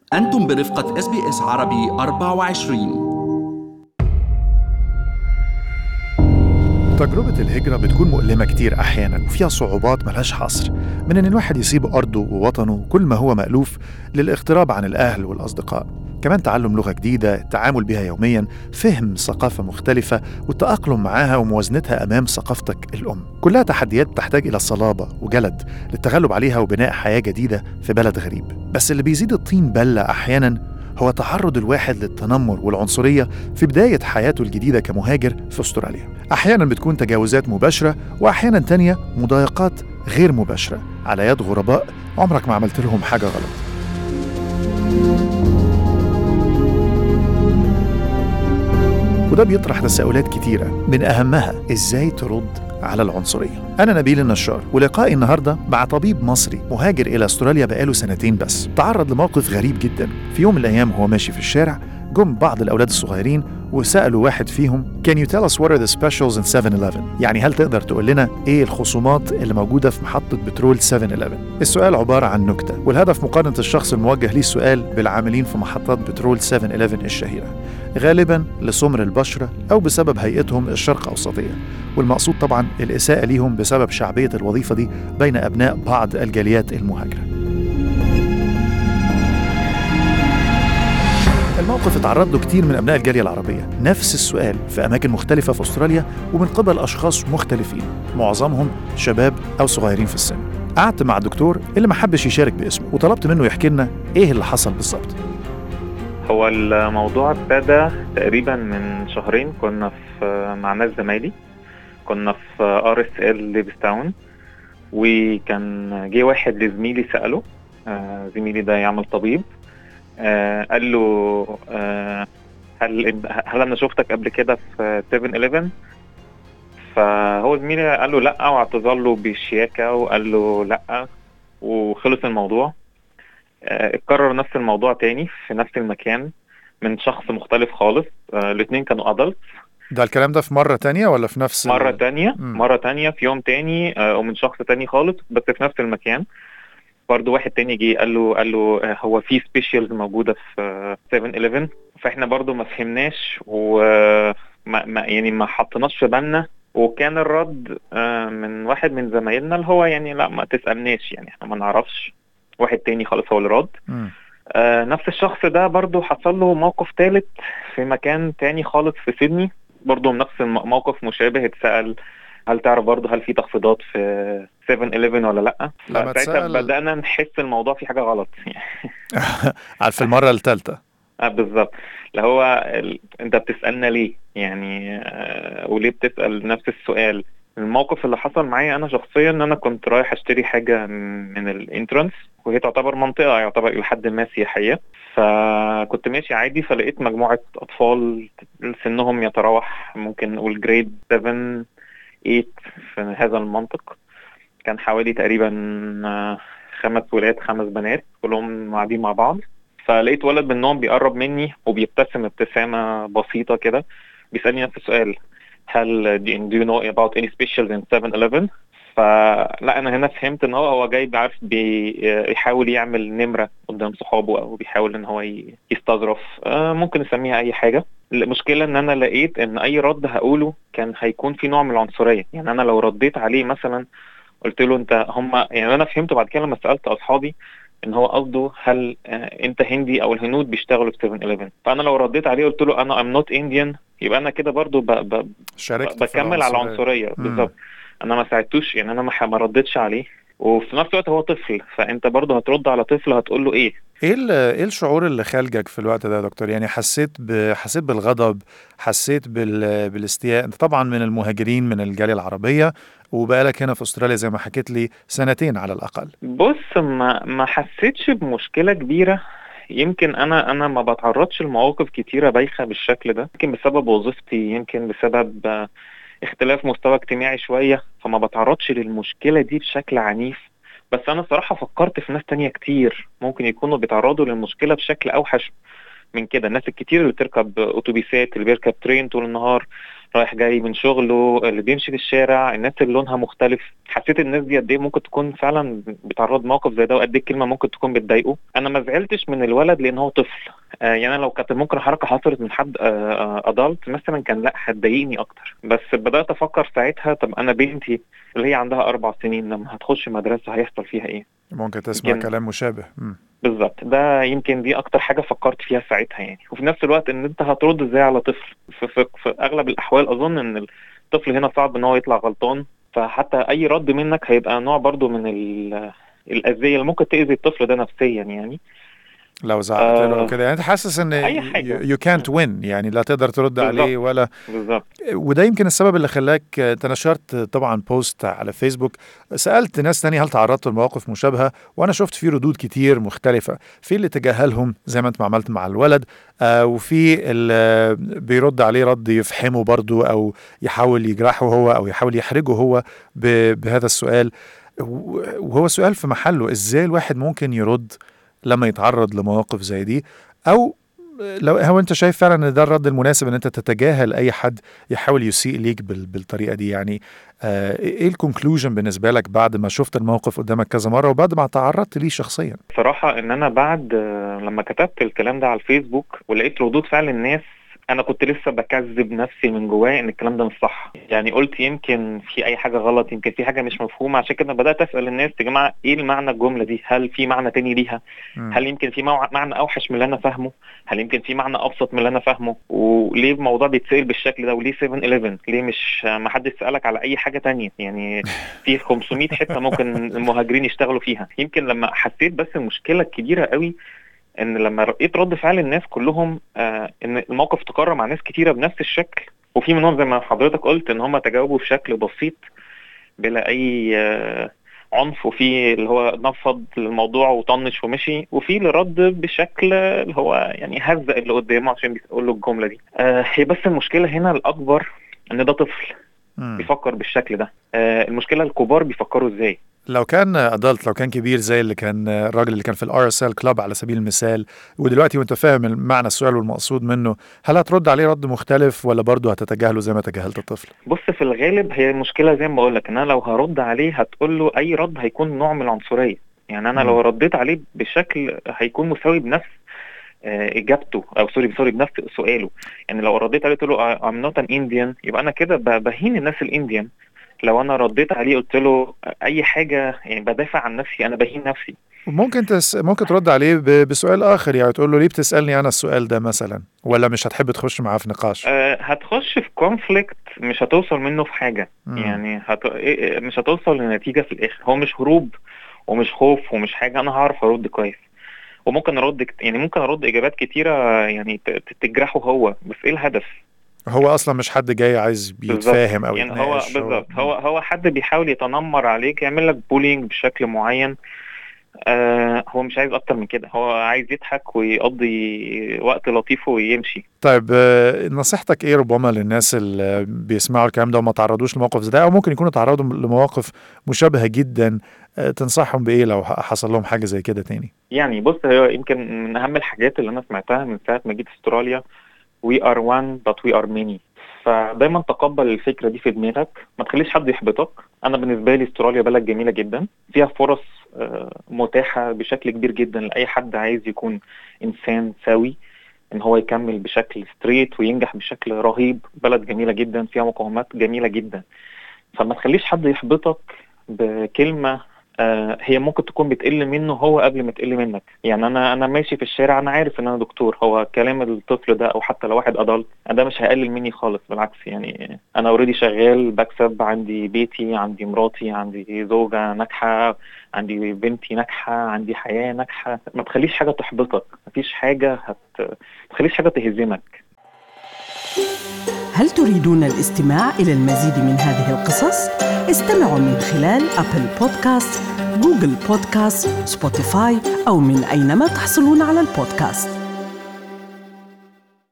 أنتم برفقة اس بي اس عربي 24 تجربة الهجرة بتكون مؤلمة كتير أحيانا وفيها صعوبات ملهاش حصر من إن الواحد يسيب أرضه ووطنه وكل ما هو مألوف للاغتراب عن الأهل والأصدقاء كمان تعلم لغة جديدة التعامل بها يوميا فهم ثقافة مختلفة والتأقلم معاها وموازنتها أمام ثقافتك الأم كلها تحديات تحتاج إلى صلابة وجلد للتغلب عليها وبناء حياة جديدة في بلد غريب بس اللي بيزيد الطين بلة أحيانا هو تعرض الواحد للتنمر والعنصرية في بداية حياته الجديدة كمهاجر في أستراليا أحيانا بتكون تجاوزات مباشرة وأحيانا تانية مضايقات غير مباشرة على يد غرباء عمرك ما عملت لهم حاجة غلط وده بيطرح تساؤلات كتيرة من أهمها إزاي ترد على العنصرية أنا نبيل النشار ولقائي النهاردة مع طبيب مصري مهاجر إلى أستراليا بقاله سنتين بس تعرض لموقف غريب جدا في يوم من الأيام وهو ماشي في الشارع جم بعض الأولاد الصغيرين وسألوا واحد فيهم Can you tell us what are the specials in 7-Eleven؟ يعني هل تقدر تقول لنا إيه الخصومات اللي موجودة في محطة بترول 7-Eleven؟ السؤال عبارة عن نكتة والهدف مقارنة الشخص الموجه ليه السؤال بالعاملين في محطات بترول 7-Eleven الشهيرة غالبا لسمر البشرة أو بسبب هيئتهم الشرق أوسطية والمقصود طبعا الإساءة ليهم بسبب شعبية الوظيفة دي بين أبناء بعض الجاليات المهاجرة الموقف اتعرض له كتير من ابناء الجاليه العربيه نفس السؤال في اماكن مختلفه في استراليا ومن قبل اشخاص مختلفين معظمهم شباب او صغيرين في السن قعدت مع الدكتور اللي ما حبش يشارك باسمه وطلبت منه يحكي لنا ايه اللي حصل بالظبط هو الموضوع ابتدى تقريبا من شهرين كنا في مع ناس زمايلي كنا في ار اس ال ليفستاون وكان جه واحد لزميلي ساله آه، زميلي ده يعمل طبيب آه، قال له آه، هل هل انا شفتك قبل كده في 7 11 فهو زميلي قال له لا واعتذر له بشياكه وقال له لا وخلص الموضوع آه، اتكرر نفس الموضوع تاني في نفس المكان من شخص مختلف خالص آه، الاتنين كانوا ادلت ده الكلام ده في مره تانية ولا في نفس مرة تانية مم. مرة تانية في يوم تاني آه، ومن شخص تاني خالص بس في نفس المكان برضه واحد تاني جه قال له قال له آه، هو في سبيشالز موجودة في آه، 7 11 فاحنا برضه ما فهمناش وما ما يعني ما حطيناش في بالنا وكان الرد آه، من واحد من زمايلنا اللي هو يعني لا ما تسألناش يعني احنا ما نعرفش واحد تاني خالص هو اللي رد مم. آه، نفس الشخص ده برضو حصل له موقف ثالث في مكان تاني خالص في سيدني برضو نفس الم- موقف مشابه اتسأل هل تعرف برضو هل في تخفيضات في 7 11 ولا لا لما فساعتها اتسأل- بدأنا نحس الموضوع في حاجة غلط عارف في المره الثالثه آه، بالظبط اللي هو ال... انت بتسألنا ليه يعني آه، وليه بتسأل نفس السؤال الموقف اللي حصل معايا انا شخصيا ان انا كنت رايح اشتري حاجه من الانترانس وهي تعتبر منطقه يعتبر الى حد ما سياحيه فكنت ماشي عادي فلقيت مجموعه اطفال سنهم يتراوح ممكن نقول جريد 7 8 في هذا المنطق كان حوالي تقريبا آه، خمس ولاد خمس بنات كلهم قاعدين مع بعض فلقيت ولد منهم بيقرب مني وبيبتسم ابتسامة بسيطة كده بيسألني نفس السؤال هل do you know about any specials in 7-Eleven فلا انا هنا فهمت ان هو هو جاي بيعرف بيحاول يعمل نمرة قدام صحابه او بيحاول ان هو ي- يستظرف آه، ممكن نسميها اي حاجة المشكلة ان انا لقيت ان اي رد هقوله كان هيكون في نوع من العنصرية يعني انا لو رديت عليه مثلا قلت له انت هم يعني انا فهمت بعد كده لما سالت اصحابي ان هو قصده هل آه، انت هندي او الهنود بيشتغلوا في 7 11 فانا لو رديت عليه قلت له انا ام نوت انديان يبقى انا كده برضو ب... ب... شاركت في بكمل على العنصريه مم. بالظبط انا ما ساعدتوش يعني انا ما ح- ما ردتش عليه وفي نفس الوقت هو طفل فانت برضو هترد على طفل هتقول له ايه ايه ال- ايه الشعور اللي خالجك في الوقت ده يا دكتور يعني حسيت ب... حسيت بالغضب حسيت بال... بالاستياء انت طبعا من المهاجرين من الجاليه العربيه وبقالك هنا في استراليا زي ما حكيت لي سنتين على الاقل بص ما ما حسيتش بمشكله كبيره يمكن انا انا ما بتعرضش لمواقف كتيره بايخه بالشكل ده يمكن بسبب وظيفتي يمكن بسبب آه، اختلاف مستوى اجتماعي شويه فما بتعرضش للمشكله دي بشكل عنيف بس انا صراحه فكرت في ناس تانية كتير ممكن يكونوا بيتعرضوا للمشكله بشكل اوحش من كده الناس الكتير اللي بتركب اتوبيسات اللي بيركب ترين طول النهار رايح جاي من شغله اللي بيمشي في الشارع الناس اللي لونها مختلف حسيت الناس دي قد ايه ممكن تكون فعلا بتعرض موقف زي ده وقد ايه الكلمه ممكن تكون بتضايقه انا ما زعلتش من الولد لان هو طفل آه يعني أنا لو كانت ممكن حركه حصلت من حد ادلت مثلا كان لا هتضايقني اكتر بس بدات افكر ساعتها طب انا بنتي اللي هي عندها اربع سنين لما هتخش مدرسه هيحصل فيها ايه ممكن تسمع يمكن- كلام مشابه مم. بالظبط ده يمكن دي اكتر حاجه فكرت فيها ساعتها يعني وفي نفس الوقت ان انت هترد ازاي على طفل في, في, في اغلب الاحوال اظن ان الطفل هنا صعب ان هو يطلع غلطان فحتى اي رد منك هيبقى نوع برضو من ال- الاذيه اللي ممكن تاذي الطفل ده نفسيا يعني لو زعقت له آه. كده يعني انت حاسس ان أي حاجة. يو كانت وين يعني لا تقدر ترد بالظبط. عليه ولا بالظبط وده يمكن السبب اللي خلاك انت نشرت طبعا بوست على فيسبوك سالت ناس تانية هل تعرضت لمواقف مشابهه وانا شفت فيه ردود كتير مختلفه في اللي تجاهلهم زي ما انت ما عملت مع الولد آه وفي اللي بيرد عليه رد يفحمه برضه او يحاول يجرحه هو او يحاول يحرجه هو ب- بهذا السؤال وهو سؤال في محله ازاي الواحد ممكن يرد لما يتعرض لمواقف زي دي او لو هو انت شايف فعلا ان ده الرد المناسب ان انت تتجاهل اي حد يحاول يسيء ليك بال- بالطريقه دي يعني آه ايه الكونكلوجن بالنسبه لك بعد ما شفت الموقف قدامك كذا مره وبعد ما تعرضت ليه شخصيا صراحة ان انا بعد آه، لما كتبت الكلام ده على الفيسبوك ولقيت ردود فعل الناس انا كنت لسه بكذب نفسي من جوايا ان الكلام ده مش صح يعني قلت يمكن في اي حاجة غلط يمكن في حاجة مش مفهومة عشان كده بدأت اسأل الناس يا جماعة ايه المعنى الجملة دي هل في معنى تاني ليها مم. هل يمكن في مع- معنى اوحش من اللي انا فاهمه هل يمكن في معنى ابسط من اللي انا فاهمه وليه الموضوع بيتسال بالشكل ده وليه 7 11 ليه مش ما حدش سالك على اي حاجه تانية يعني في 500 حته ممكن المهاجرين يشتغلوا فيها يمكن لما حسيت بس المشكله الكبيره قوي ان لما لقيت رد فعل الناس كلهم آه ان الموقف تكرر مع ناس كتيره بنفس الشكل وفي منهم زي ما حضرتك قلت ان هم تجاوبوا بشكل بسيط بلا اي آه عنف وفي اللي هو نفض الموضوع وطنش ومشي وفي اللي رد بشكل اللي هو يعني هزق اللي قدامه عشان بيقول له الجمله دي آه هي بس المشكله هنا الاكبر ان ده طفل مم. بيفكر بالشكل ده آه المشكله الكبار بيفكروا ازاي لو كان ادلت لو كان كبير زي اللي كان الراجل اللي كان في الار اس ال كلاب على سبيل المثال ودلوقتي وانت فاهم معنى السؤال والمقصود منه هل هترد عليه رد مختلف ولا برضه هتتجاهله زي ما تجاهلت الطفل؟ بص في الغالب هي المشكله زي ما بقول لك ان انا لو هرد عليه هتقول له اي رد هيكون نوع من العنصريه يعني انا مم. لو رديت عليه بشكل هيكون مساوي بنفس آه، اجابته او سوري سوري بنفس سؤاله يعني لو رديت عليه قلت له I'm not an Indian يبقى انا كده ب- بهين الناس الانديان لو انا رديت عليه قلت له اي حاجه يعني بدافع عن نفسي انا بهين نفسي ممكن تس... ممكن ترد عليه ب... بسؤال اخر يعني تقول له ليه بتسالني انا السؤال ده مثلا ولا مش هتحب تخش معاه في نقاش؟ آه، هتخش في كونفليكت مش هتوصل منه في حاجه مم. يعني هت... إيه- مش هتوصل لنتيجه في الاخر هو مش هروب ومش خوف ومش حاجه انا هعرف ارد كويس وممكن ارد كت- يعني ممكن ارد اجابات كتيره يعني ت- ت- تجرحه هو بس ايه الهدف هو اصلا مش حد جاي عايز بالظبط. يتفاهم او يعني هو يتناقش بالظبط هو هو حد بيحاول يتنمر عليك يعمل لك بولينج بشكل معين آه هو مش عايز اكتر من كده هو عايز يضحك ويقضي وقت لطيف ويمشي طيب آه، نصيحتك ايه ربما للناس اللي بيسمعوا الكلام ده وما تعرضوش لمواقف زي ده او ممكن يكونوا تعرضوا لمواقف مشابهه جدا آه، تنصحهم بايه لو ح- حصل لهم حاجه زي كده تاني؟ يعني بص هو يمكن من اهم الحاجات اللي انا سمعتها من ساعه ما جيت استراليا we are one but we are many فدايما تقبل الفكره دي في دماغك ما تخليش حد يحبطك انا بالنسبه لي استراليا بلد جميله جدا فيها فرص آه، متاحه بشكل كبير جدا لاي حد عايز يكون انسان سوي ان هو يكمل بشكل ستريت وينجح بشكل رهيب بلد جميله جدا فيها مقومات جميله جدا فما تخليش حد يحبطك بكلمه آه، هي ممكن تكون بتقل منه هو قبل ما تقل منك يعني انا انا ماشي في الشارع انا عارف ان انا دكتور هو كلام الطفل ده او حتى لو واحد ادلت ده مش هيقلل مني خالص بالعكس يعني انا اوريدي شغال بكسب عندي بيتي عندي مراتي عندي زوجة ناجحة عندي بنتي ناجحة عندي حياة ناجحة ما تخليش حاجة تحبطك مفيش حاجة هت ما تخليش حاجة تهزمك هل تريدون الاستماع إلى المزيد من هذه القصص؟ استمعوا من خلال أبل بودكاست، جوجل بودكاست، سبوتيفاي أو من أينما تحصلون على البودكاست